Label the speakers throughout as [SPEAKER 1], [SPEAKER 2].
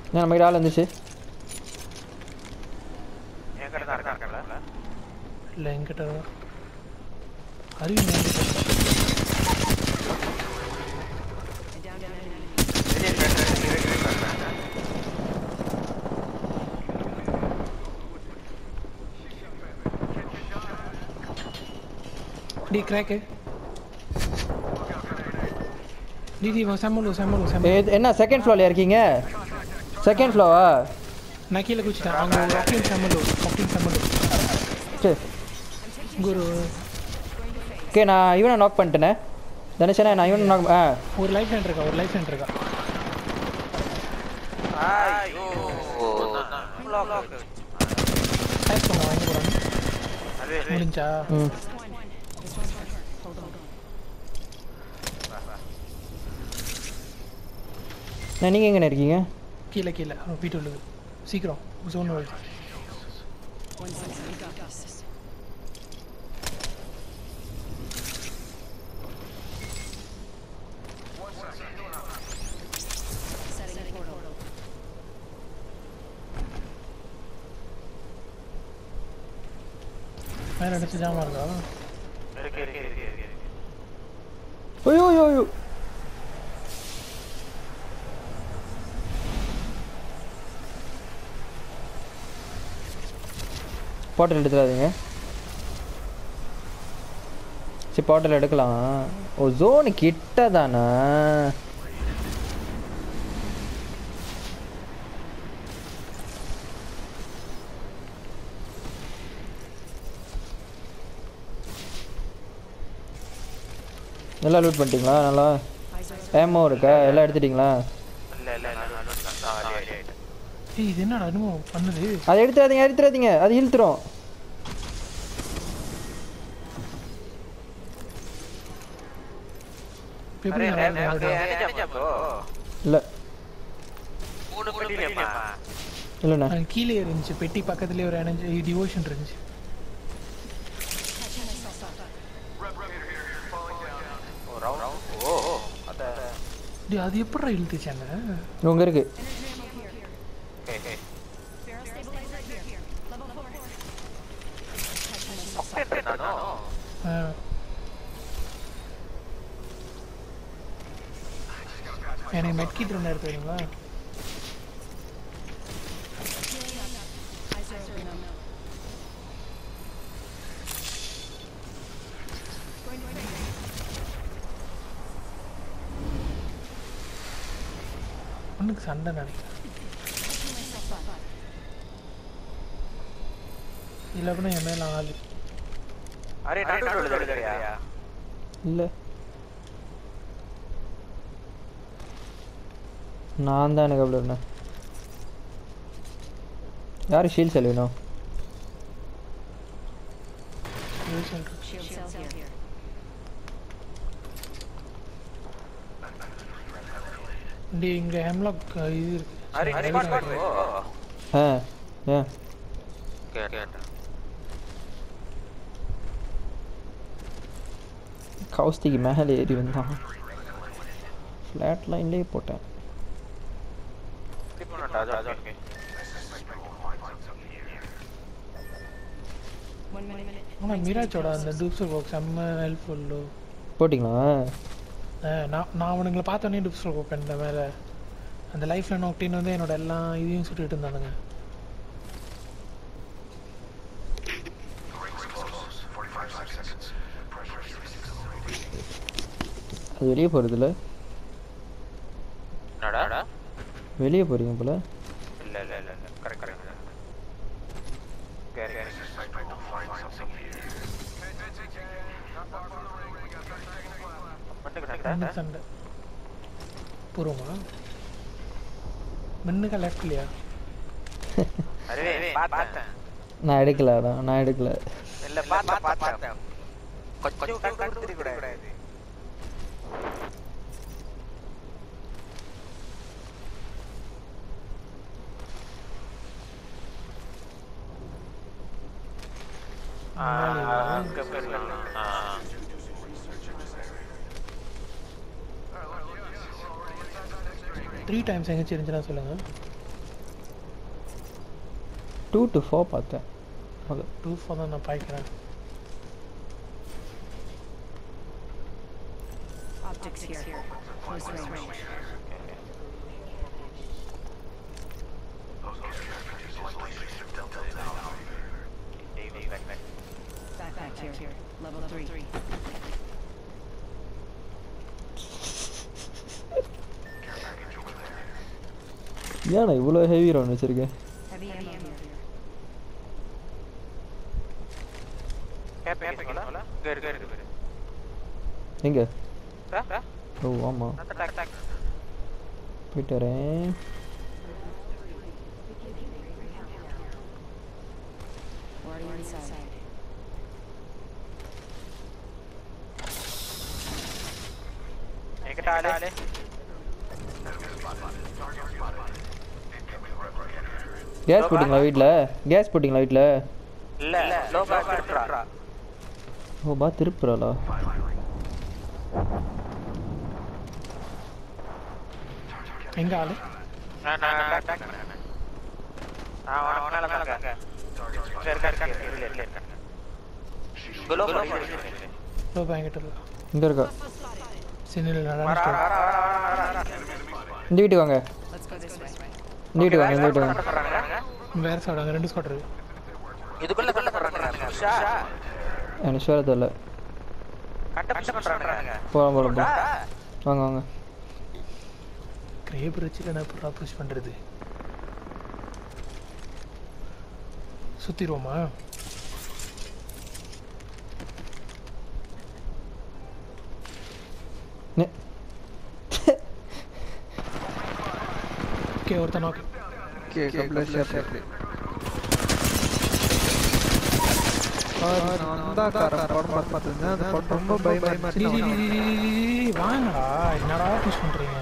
[SPEAKER 1] என்ன நம்ம கிட்ட ஆள் இருந்துச்சு
[SPEAKER 2] என்கிட்ட தான் இருக்காங்கல்ல
[SPEAKER 3] இல்லை என்கிட்ட அறிவு
[SPEAKER 2] வெளியே இருக்க வெளியே இருக்க
[SPEAKER 3] டி கிராக்கு டி டி செம்மலு செம்மலு செம்மலு
[SPEAKER 1] ஏ, என்ன செகண்ட் ஃப்ளோர்ல இருக்கீங்க செகண்ட் ஃப்ளோவா
[SPEAKER 3] நான் கீழே குச்சிட்டேன் அவங்க ஒரு ஆக்டிங் செம்மலு ஆக்டிங் செம்மலு
[SPEAKER 1] சரி
[SPEAKER 3] இங்கே ஒரு
[SPEAKER 1] ஓகே நான் இவனை நாக் பண்ணிட்டேனே தனுஷனா நான் இவனை நாக் ஆ
[SPEAKER 3] ஒரு லைஃப் லைன் இருக்கா ஒரு லைஃப் லைன் இருக்கா
[SPEAKER 2] ஐயோ லாக்
[SPEAKER 3] டேஸ் பண்ண வாங்கி போகிறாங்க
[SPEAKER 2] அது
[SPEAKER 3] முடிஞ்சா
[SPEAKER 1] ம் நான் நீங்கள் எங்கே இருக்கீங்க
[SPEAKER 3] கீழே கீழே வீட்டு உள்ளது சீக்கிரம் ஜோன் வருது மேலே அடிச்சு ஜாமா இருக்கா
[SPEAKER 2] இருக்கு இருக்கு இருக்கு இருக்கு
[SPEAKER 1] ஐயோ ஐயோ ஐயோ பாட்டில் எடுத்துடாதீங்க சரி பாட்டில் எடுக்கலாம் ஓ ஜோனு கிட்ட தானே எல்லாம் லூட் பண்ணிட்டீங்களா நல்லா ஏமோ இருக்கா எல்லாம் எடுத்துட்டீங்களா
[SPEAKER 2] இல்ல இல்ல நான் நான் ரெடி ஆயிட்டேன்
[SPEAKER 3] ஏய் இது என்னடா இன்னும் பண்ணுது
[SPEAKER 1] அதை எடுத்துறாதீங்க எடுத்துறாதீங்க அது இழுத்துரும்
[SPEAKER 3] இப்ப எப்படி
[SPEAKER 2] அரே
[SPEAKER 3] நல்லா
[SPEAKER 2] ஓகே
[SPEAKER 3] இருக்கு?
[SPEAKER 2] அடிச்சா ப்ரோ
[SPEAKER 1] இல்லை
[SPEAKER 2] மூணு பண்ணிட்டேமா
[SPEAKER 1] இல்லைண்ணா
[SPEAKER 3] அங்க கீழே இருந்துச்சு பெட்டி பக்கத்துலயே ஒரு எனர்ஜி டிவோஷன் இருந்துச்சு
[SPEAKER 2] ஓ ரவுண்ட் ஓ ஓ அத
[SPEAKER 3] டேய் அது எப்படிடா இழுத்துச்சாங்க
[SPEAKER 1] உங்க இருக்கு
[SPEAKER 2] ஓகே ஓகே நானும்
[SPEAKER 3] எனக்கு மெட்கிட் ரெண்டு எடுத்து வரீங்களா ஒண்ணுக்கு சண்டை நினைக்கிறேன் இல்லை அப்படின்னா என் மேல ஆளு
[SPEAKER 2] அரே நடுவுல விழுதுறியா
[SPEAKER 1] இல்லை நான் தான் எனக்கு அப்படி இருந்தேன் யார் ஷீல் செல்வினோ
[SPEAKER 3] டிவோஷன் இருக்கு
[SPEAKER 4] Shield cells here.
[SPEAKER 3] டே இங்க ஹெம்லாக் இது இருக்கு
[SPEAKER 2] அரே ஸ்பாட் ஸ்பாட் ஓ
[SPEAKER 1] ஆ ஏன்
[SPEAKER 2] கேட்டேன்
[SPEAKER 1] கௌஸ்திக்கு மேலே ஏறி வந்தான் ஃப்ளாட் லைன்லேயே போட்டேன்
[SPEAKER 2] கிளிக் பண்ணட்டா அது ஓகே
[SPEAKER 4] One minute.
[SPEAKER 3] ஆனால் மிராஜோட அந்த டூப்ஸர் பாக்ஸ் செம்ம ஹெல்ப்ஃபுல்லு
[SPEAKER 1] போட்டிங்களா
[SPEAKER 3] நான் நான் அவனுங்களை பார்த்தோன்னே டூப்ஸர் பாக் இந்த மேலே அந்த லைஃப்பில் நோக்டின்னு வந்து என்னோட எல்லா இதையும் சுட்டுட்டு இருந்தானுங்க
[SPEAKER 1] அது வெளியே போகிறதில்ல
[SPEAKER 2] என்னடா
[SPEAKER 1] வெளியே போகிறீங்க போல
[SPEAKER 2] இல்ல இல்ல இல்ல இல்ல கரெக்ட் கரெக்ட் கேரி
[SPEAKER 3] ரெண்டு சண்டை பூர்வமா மின்னுக்கா லெஃப்ட்லையா
[SPEAKER 2] அரே பார்த்தேன்
[SPEAKER 1] நான் எடுக்கல அதான் நான் எடுக்கல
[SPEAKER 2] இல்ல பார்த்தேன் பார்த்தேன் கொஞ்சம் கண்டு தெரிய கூடாது ஆ அங்க போயிடலாம் ஆ
[SPEAKER 3] த்ரீ டைம்ஸ் எங்கேயாச்சும் இருந்துச்சுன்னா சொல்லுங்கள்
[SPEAKER 1] டூ டு ஃபோர் பார்த்தேன் அது
[SPEAKER 3] டூ ஃபோர் தான் நான் பாய்க்கிறேன்
[SPEAKER 4] Optics here. Close range. Backpack here. Level three.
[SPEAKER 1] ஏன்னா இவ்வளோ ஹெவி ரவுண்ட் வச்சிருக்கேன்
[SPEAKER 4] Heavy ammo here.
[SPEAKER 2] கேப் கேப் இங்க இருக்கு இருக்கு
[SPEAKER 1] எங்க
[SPEAKER 2] இருக்கு
[SPEAKER 1] ஓ ஆமாம்
[SPEAKER 2] டக் டக்
[SPEAKER 1] போயிட்டு வரேன்
[SPEAKER 4] Already inside.
[SPEAKER 2] எங்கிட்ட ஆளு
[SPEAKER 1] கேஸ் போட்டிங்களா வீட்டில் கேஸ் போட்டிங்களா வீட்டில்
[SPEAKER 2] இல்ல இல்ல லோ பேக் இருக்கறா
[SPEAKER 1] ஓ பா திருப்புறாளா
[SPEAKER 3] எங்க ஆளு
[SPEAKER 2] நான் நான் டக் டக் நான் அவன மேல பாக்க இருக்க இருக்க இருக்க இல்ல இல்ல இருக்க குலோ
[SPEAKER 3] லோ பேங்கிட்ட இல்லை
[SPEAKER 1] இங்கே இருக்கா
[SPEAKER 3] சின்ன
[SPEAKER 2] வர
[SPEAKER 3] நடந்து
[SPEAKER 2] வர வர வர வர
[SPEAKER 1] இந்த வீட்டுக்கு வாங்க
[SPEAKER 4] Let's go this way.
[SPEAKER 1] இந்த வீட்டுக்கு வாங்க இந்த வீட்டுக்கு வாங்க
[SPEAKER 2] சொல்றாங்க
[SPEAKER 3] வேற சைடு அங்கே ரெண்டு ஸ்குவாட் இருக்கு
[SPEAKER 2] இதுக்குள்ள கொள்ள சொல்றாங்க உஷா
[SPEAKER 1] எனக்கு ஷுவராக தெரியல
[SPEAKER 2] கட்ட பண்றாங்க
[SPEAKER 1] போகலாம் போகலாம் போகலாம் வாங்க வாங்க
[SPEAKER 3] கிரேப் வச்சு நான் எப்படி புஷ் பண்ணுறது சுற்றிடுவோமா
[SPEAKER 1] நெ-
[SPEAKER 3] ஓகே ஒருத்தன் ஓகே
[SPEAKER 5] ரொம்ப பயமா
[SPEAKER 3] வாங்கடா என்னடா புஷ் பண்ணுறீங்க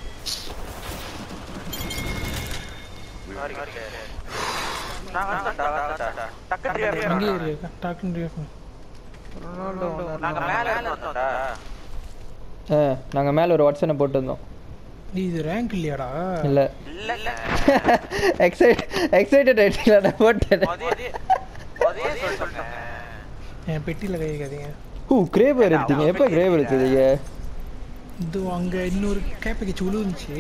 [SPEAKER 2] நான் வந்துட்டா வந்துட்டா டக்கு
[SPEAKER 3] அங்கேயே
[SPEAKER 2] ட்ரியா
[SPEAKER 3] இருக்கு டாக்டர் ரியாக்ஷன்
[SPEAKER 2] நாங்க மேல வந்தோம்டா
[SPEAKER 1] ஆ நாங்கள் மேலே ஒரு வாட்ஸ்அனை போட்டு வந்தோம்
[SPEAKER 3] நீ இது ரேங்க் இல்லையாடா
[SPEAKER 1] இல்லை
[SPEAKER 2] இல்ல இல்ல
[SPEAKER 1] எக்ஸைட் எக்ஸைட்டட் ஆயிட்டீங்களா நான் போட்டேன்
[SPEAKER 2] அதே அதே சொல்றேன்
[SPEAKER 3] என் பெட்டியில் கை வைக்காதீங்க
[SPEAKER 1] ஓ கிரேவர் எடுத்தீங்க எப்போ கிரேவர் எடுத்தீங்க
[SPEAKER 3] இது அங்கே இன்னொரு கேப்பை கட்சி விழுந்துச்சு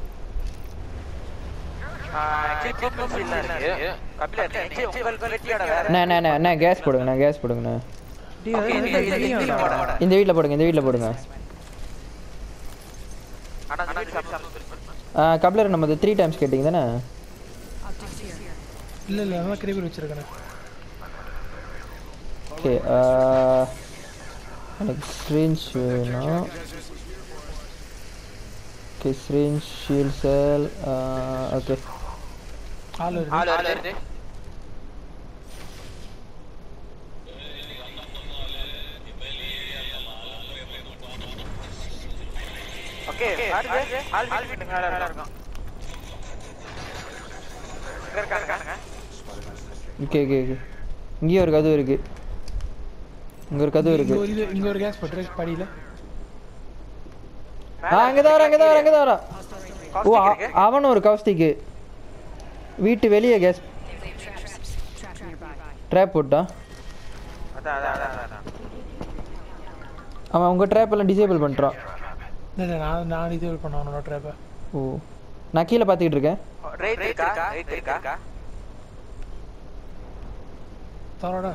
[SPEAKER 1] அண்ணா அண்ணா அண்ணா அண்ணா கேஸ் போடுங்கண்ணா கேஸ் போடுங்கண்ணா இந்த வீட்டில் போடுங்க இந்த வீட்டில் போடுங்க ஆ கப்ளர் நம்ம த்ரீ டைம்ஸ் கேட்டிங்க தானே
[SPEAKER 4] Optics here.
[SPEAKER 3] இல்லை இல்லை அதான் கிரேபர் வச்சிருக்கேன்
[SPEAKER 1] ஓகே எனக்கு ஸ்க்ரீன்ஸ் வேணும் okay screen shield cell okay
[SPEAKER 3] ஆள் இருக்கு
[SPEAKER 1] ஓகே ஓகே ஓகே இங்கேயும் ஒரு கதவு இருக்கு இங்கே ஒரு கதவு
[SPEAKER 3] இங்க
[SPEAKER 1] இருக்கு
[SPEAKER 3] ஒரு இது இங்க ஒரு கேஸ் போட்டு படியில
[SPEAKER 1] ஆ அங்கே தான் வரேன் அங்கே தான் வரேன் அங்கே தான் வரேன் ஓ அ- அவனும் ஒரு கவுஸ்டிக்கு வீட்டு வெளியே கேஸ்
[SPEAKER 4] Trapped nearby.
[SPEAKER 1] ட்ராப் போட்டான் அவன் உங்கள் ட்ராப் எல்லாம் டிசேபிள் பண்ணுறான்
[SPEAKER 3] இல்லை இல்லை நான் நான் இது பண்ண அவனோட ட்ராப்பை
[SPEAKER 1] ஓ நான் கீழே பார்த்துக்கிட்டு இருக்கேன்
[SPEAKER 3] தரோடா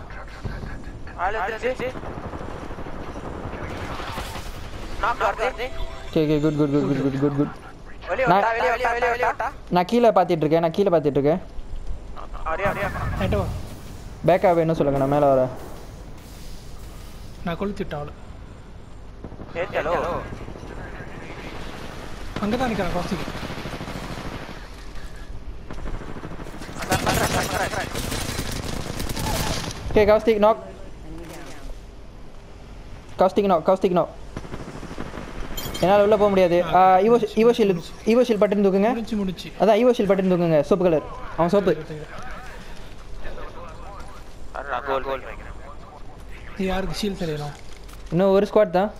[SPEAKER 1] okay okay good good good good good good good நான் கீழே பார்த்துட்டு இருக்கேன் நான் கீழே பார்த்துட்டு இருக்கேன்
[SPEAKER 3] ஏட்டோ
[SPEAKER 1] பேக்கா வேணும் சொல்லுங்க நான் மேலே வரேன்
[SPEAKER 3] நான் கொளுத்திட்டேன் அவளை அங்கே தான் நிற்கிறேன் குறைச்சிக்கு
[SPEAKER 1] okay Caustic knock Caustic knock Caustic knock என்னால் உள்ளே போக முடியாது ஆ, ஈவோ ஈவோ ஷீல் ஈவோ ஷீல் பட்டன் தூக்குங்க
[SPEAKER 3] முடிச்சு முடிச்சு
[SPEAKER 1] அதான் ஈவோ ஷீல் பட்டன் தூக்குங்க சோப்பு கலர் அவன் சோப்பு
[SPEAKER 3] இது யாருக்கு ஷீல் தெரியணும்
[SPEAKER 1] இன்னும் ஒரு ஸ்குவாட் தான்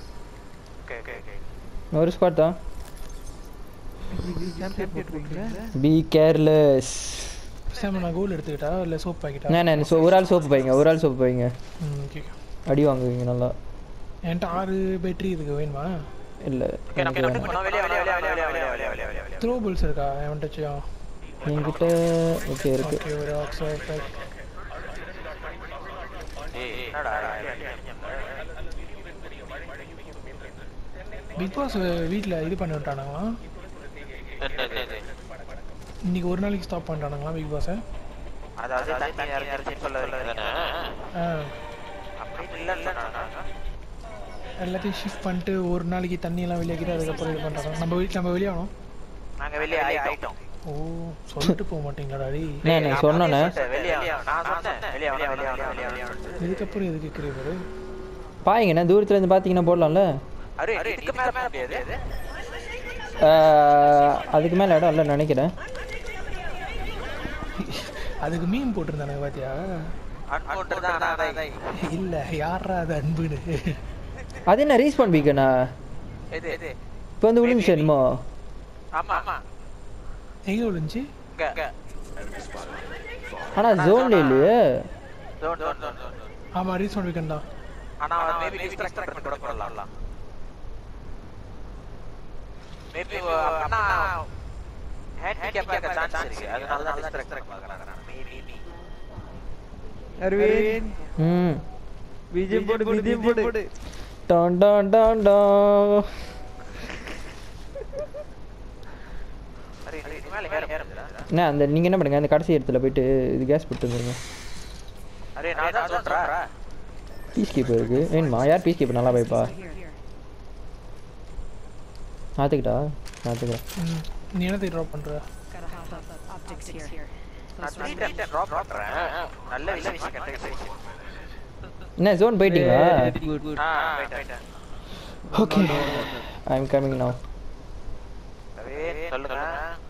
[SPEAKER 1] இன்னும் ஒரு ஸ்குவாட் தான் பி கேர்லெஸ்
[SPEAKER 3] சாம நான் கோல் எடுத்துக்கிட்டா இல்லை சோப் பாக்கிட்டா
[SPEAKER 1] நான் நான் so- ஒரு ஆள் சோப்பு பைங்க ஒரு ஆள் சோப்பு பைங்க
[SPEAKER 3] ம் ஓகே
[SPEAKER 1] அடி வாங்குவீங்க நல்லா
[SPEAKER 3] என்கிட்ட ஆறு பேட்டரி இதுக்கு வேணுமா
[SPEAKER 1] இல்லை
[SPEAKER 2] ஓகே நம்ம என்ன பண்ணோம் வெளிய வெளிய வெளிய வெளிய வெளிய வெளிய வெளிய வெளிய வெளிய
[SPEAKER 3] த்ரோ பால்ஸ் இருக்கா என்கிட்டச்சும்
[SPEAKER 1] என்கிட்ட ஓகே இருக்கு
[SPEAKER 3] ஓகே ஒரு ஆக்ஸோ பேக்
[SPEAKER 2] ஏய் என்னடா
[SPEAKER 3] பிக் பாஸ் வீட்டில் இது பண்ணி விட்டானுங்களா இன்னைக்கு ஒரு நாளைக்கு ஸ்டாப் பண்ணிட்டானுங்களா பிக் பாஸை
[SPEAKER 2] அதாவது தண்ணி இறங்கி சொல்ல வரீங்க
[SPEAKER 3] ஆ
[SPEAKER 2] அப்படி இல்ல இல்ல
[SPEAKER 3] எல்லாத்தையும் ஷிஃப்ட் பண்ணிட்டு ஒரு நாளைக்கு தண்ணியெல்லாம் வெளியாக்கிட்டு அதுக்கப்புறம் இது பண்ணுறாங்க நம்ம வீட்டில் நம்ம வெளியாகணும்
[SPEAKER 2] நாங்க வெளிய ஆயிட்டோம்
[SPEAKER 3] ஓ சொல்லிட்டு போக மாட்டீங்களாடா டேய்
[SPEAKER 1] நான் நான் சொன்னேனே
[SPEAKER 2] வெளிய நான் சொன்னேன் வெளிய வெளிய வெளிய வெளிய வெளிய
[SPEAKER 3] இதுக்கப்புறம் எதுக்கு கிரீவர்
[SPEAKER 1] பாருங்கண்ணே தூரத்துல இருந்து பார்த்தீங்கன்னா போடலாம்ல
[SPEAKER 2] அரே இதுக்கு மேல போக முடியாது
[SPEAKER 1] ஆஹ், அதுக்கு மேலே இடம் இல்லை நினைக்கிறேன்
[SPEAKER 3] அதுக்கு மீன் போட்டிருந்தானுங்க பாத்தியா
[SPEAKER 2] அன்கவுண்டர் தான் ஆனா அதை
[SPEAKER 3] இல்ல யாரா அது அன்புன்னு
[SPEAKER 1] அது என்ன ரீஸ்பான் பீக்கண்ணா
[SPEAKER 2] இது இது
[SPEAKER 1] இப்போ வந்து விழுந்துச்சு என்னமோ
[SPEAKER 2] ஆமா ஆமா
[SPEAKER 3] எங்க விழுந்துச்சு
[SPEAKER 2] இங்க
[SPEAKER 1] ஆனால் ஜோன்ல இல்லையே
[SPEAKER 2] டோன்ட் டோன்ட் டோன்ட்
[SPEAKER 3] ஆமா ரீசன் வீக்கெண்ட் தான்
[SPEAKER 2] ஆனா மேபி டிஸ்ட்ராக்ட் பண்ணி கூட பண்ணலாம் மேபி அண்ணா ஹேண்டிகேப் இருக்க சான்ஸ் இருக்கு அதனால தான் டிஸ்ட்ராக்ட் பண்ண பார்க்கறாங்க மேபி
[SPEAKER 5] அரவிந்த்
[SPEAKER 1] ம்
[SPEAKER 5] விஜயம் போடு விஜயம் போடு
[SPEAKER 1] டான் டான் டான் டான்
[SPEAKER 2] அரே இது மேல ஏற ஏறுடா
[SPEAKER 1] என்ன அந்த நீங்கள் என்ன பண்ணுங்க அந்த கடைசி இடத்துல போயிட்டு இது கேஸ் போட்டு வந்துருங்க
[SPEAKER 2] அரே நான் தான் சொல்றேன்
[SPEAKER 1] பீஸ் கீப்பர் இருக்கு வேணுமா யார் பீஸ் கீப்பர் நல்லா போய்ப்பா
[SPEAKER 4] Here, here.
[SPEAKER 1] நாத்துக்கிட்டா நாத்துக்கிறேன்
[SPEAKER 3] ம். நீ என்னத்தை ட்ராப் பண்ற
[SPEAKER 4] Gotta hop up. Optics here.
[SPEAKER 2] நான் ட்வீட்டர் டிராப் பண்றேன் நல்ல விஷயம் கண்டுக்கிட்டேன்
[SPEAKER 1] என்ன ஜோன் போயிட்டீங்களா
[SPEAKER 5] குட் குட்
[SPEAKER 2] ஆ போயிட்டேன்
[SPEAKER 1] okay I am coming now
[SPEAKER 2] அரே சொல்லுங்க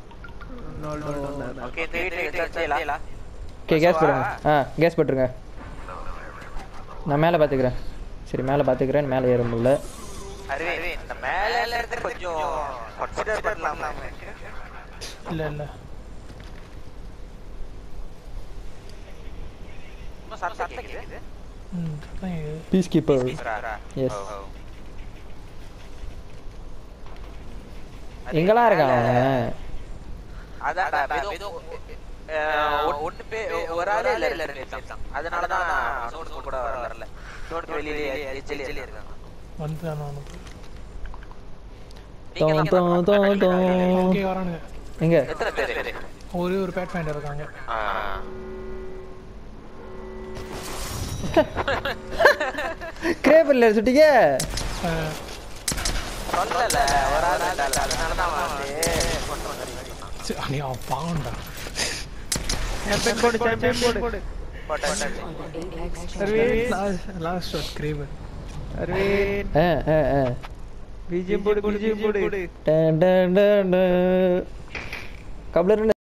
[SPEAKER 2] ஓகே இந்த வீட்டுல வச்சாச்சேலா
[SPEAKER 1] ஓகே கேஸ் போடுங்க ஆ கேஸ் போட்டுருங்க நான் மேலே பார்த்துக்கிறேன் சரி மேலே பார்த்துக்கிறேன் மேலே ஏற முடியல
[SPEAKER 2] அரே இந்த மேல இருந்து கொஞ்சம் கன்சிடர் பண்ணலாமா
[SPEAKER 3] இல்ல இல்ல
[SPEAKER 2] இன்னும் சத்தம் கேக்குது
[SPEAKER 3] ம் அதான் இது.
[SPEAKER 1] பீஸ் கீப்பர்
[SPEAKER 2] ரா
[SPEAKER 1] Yes. எங்கெல்லாம் இருக்கான் அவன்
[SPEAKER 2] அதான் ஏதோ ஒன்னு பே ஒரு ஆளே இல்ல இல்ல ரெண்டு அதனால தான் சோர்ஸ் கூட வரல சோர்ஸ் வெளியில எச்சலி இருக்காங்க
[SPEAKER 3] வந்து தான் நான்
[SPEAKER 1] டோன் டோன் டோன் டோன்
[SPEAKER 3] ஓகே வரானுங்க
[SPEAKER 1] எங்க
[SPEAKER 2] எத்தனை பேர்
[SPEAKER 3] ஒரே ஒரு பேட் ஃபைண்டர் இருக்காங்க
[SPEAKER 1] கிரேப்பர்ல சுட்டிங்க
[SPEAKER 3] ஆ,
[SPEAKER 2] சொல்லல ஒரு ஆள் இல்ல அதனால தான் வந்து கொண்டு வந்திருக்கேன்
[SPEAKER 3] சரி, நீ அவன் பாவம்டா
[SPEAKER 5] சாம்பியன் போடு சாம்பியன் போடு
[SPEAKER 2] போட்டாச்சு
[SPEAKER 4] Apex
[SPEAKER 5] Aravind
[SPEAKER 3] last shot Kraber
[SPEAKER 5] Aravind
[SPEAKER 1] ஆ ஆ ஆ
[SPEAKER 5] விஜயம் போடு விஜயம் போடு
[SPEAKER 1] டன் டன் டன் டன். கப்லர்